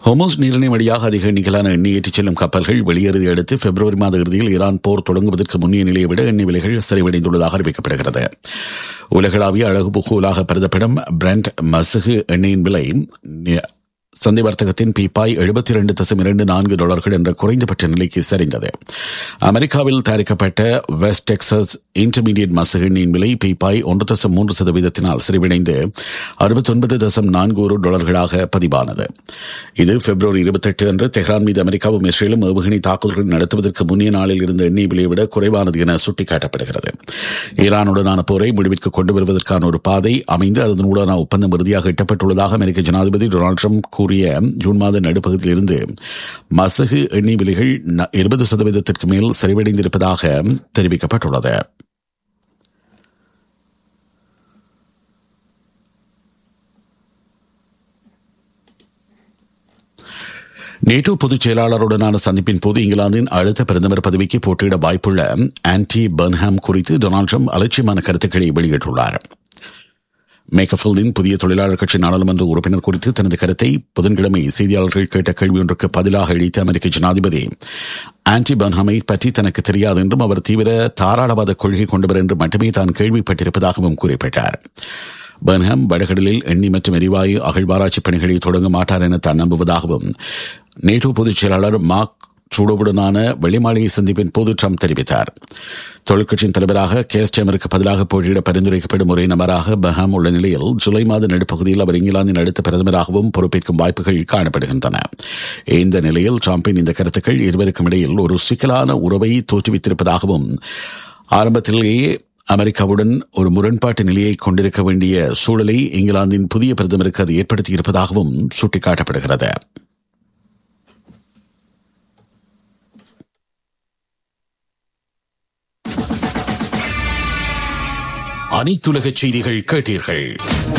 ஹோமோஸ் நீரிணை வழியாக அதிக எண்ணிக்கையிலான எண்ணெய் ஏற்றிச் செல்லும் கப்பல்கள் வெளியேறதை அடுத்து பிப்ரவரி மாத இறுதியில் ஈரான் போர் தொடங்குவதற்கு முன்னைய நிலையை விட எண்ணெய் விலைகள் சரிவடைந்துள்ளதாக அறிவிக்கப்படுகிறது உலகளாவிய அழகு புகூலாக கருதப்படும் பிராண்ட் மசுகு எண்ணெயின் விலை சந்தை வர்த்தகத்தின் பீப்பாய் எழுபத்தி இரண்டு தசம் இரண்டு நான்கு டாலர்கள் என்ற குறைந்தபட்ச நிலைக்கு சரிந்தது அமெரிக்காவில் தயாரிக்கப்பட்ட வெஸ்ட் டெக்சஸ் இன்டர்மீடியட் மசகண்ணின் விலை பீப்பாய் ஒன்று தசம் மூன்று சதவீதத்தினால் சரிவடைந்து அறுபத்தொன்பது தசம் நான்கு ஒரு டாலர்களாக பதிவானது இது பிப்ரவரி இருபத்தெட்டு அன்று தெஹ்ரான் மீது அமெரிக்காவும் இஸ்ரேலும் ஏவுகணை தாக்குதல்கள் நடத்துவதற்கு முன்னைய நாளில் இருந்த எண்ணெய் விலையை விட குறைவானது என சுட்டிக்காட்டப்படுகிறது ஈரானுடனான போரை முடிவிற்கு கொண்டு வருவதற்கான ஒரு பாதை அமைந்து அதனுடனான ஒப்பந்தம் இறுதியாக எட்டப்பட்டுள்ளதாக அமெரிக்க ஜனாதிபதி டொனால்டு ட்ரம்ப் கூறிய ஜூன் மாத நடுப்பகுதியில் இருந்து மசகு எண்ணெய் விலைகள் இருபது சதவீதத்திற்கு மேல் சரிவடைந்திருப்பதாக தெரிவிக்கப்பட்டுள்ளது நேட்டோ பொதுச் செயலாளருடனான சந்திப்பின் போது இங்கிலாந்தின் அடுத்த பிரதமர் பதவிக்கு போட்டியிட வாய்ப்புள்ள ஆன்டி பர்ன்ஹாம் குறித்து டொனால்டு ட்ரம்ப் அலட்சியமான கருத்துக்களை வெளியிட்டுள்ளார் மேக்கஃபில்டின் புதிய தொழிலாளர் கட்சி நாடாளுமன்ற உறுப்பினர் குறித்து தனது கருத்தை புதன்கிழமை செய்தியாளர்கள் கேட்ட கேள்வி ஒன்றுக்கு பதிலாக அளித்த அமெரிக்க ஜனாதிபதி ஆன்டி பன்ஹாமை பற்றி தனக்கு தெரியாது என்றும் அவர் தீவிர தாராளவாத கொள்கை கொண்டவர் என்று மட்டுமே தான் கேள்விப்பட்டிருப்பதாகவும் குறிப்பிட்டார் பர்ன்ஹாம் வடகடலில் எண்ணெய் மற்றும் எரிவாயு அகழ்வாராய்ச்சி பணிகளை தொடங்க மாட்டார் என தான் நம்புவதாகவும் நேட்டோ பொதுச் செயலாளர் மார்க் ட்ரூடோவுடனான வெள்ளிமாளிகை சந்திப்பின் போது ட்ரம்ப் தெரிவித்தார் தொழிற்கட்சியின் தலைவராக கேஸ் சேமருக்கு பதிலாக போட்டியிட பரிந்துரைக்கப்படும் ஒரே நபராக பஹாம் உள்ள நிலையில் ஜூலை மாத நடுப்பகுதியில் அவர் இங்கிலாந்தின் அடுத்த பிரதமராகவும் பொறுப்பேற்கும் வாய்ப்புகள் காணப்படுகின்றன இந்த நிலையில் ட்ரம்பின் இந்த கருத்துக்கள் இருவருக்கும் இடையில் ஒரு சிக்கலான உறவை தோற்றுவித்திருப்பதாகவும் ஆரம்பத்திலேயே அமெரிக்காவுடன் ஒரு முரண்பாட்டு நிலையை கொண்டிருக்க வேண்டிய சூழலை இங்கிலாந்தின் புதிய பிரதமருக்கு அது ஏற்படுத்தியிருப்பதாகவும் சுட்டிக்காட்டப்படுகிறது அனைத்துலக செய்திகள் கேட்டீர்கள்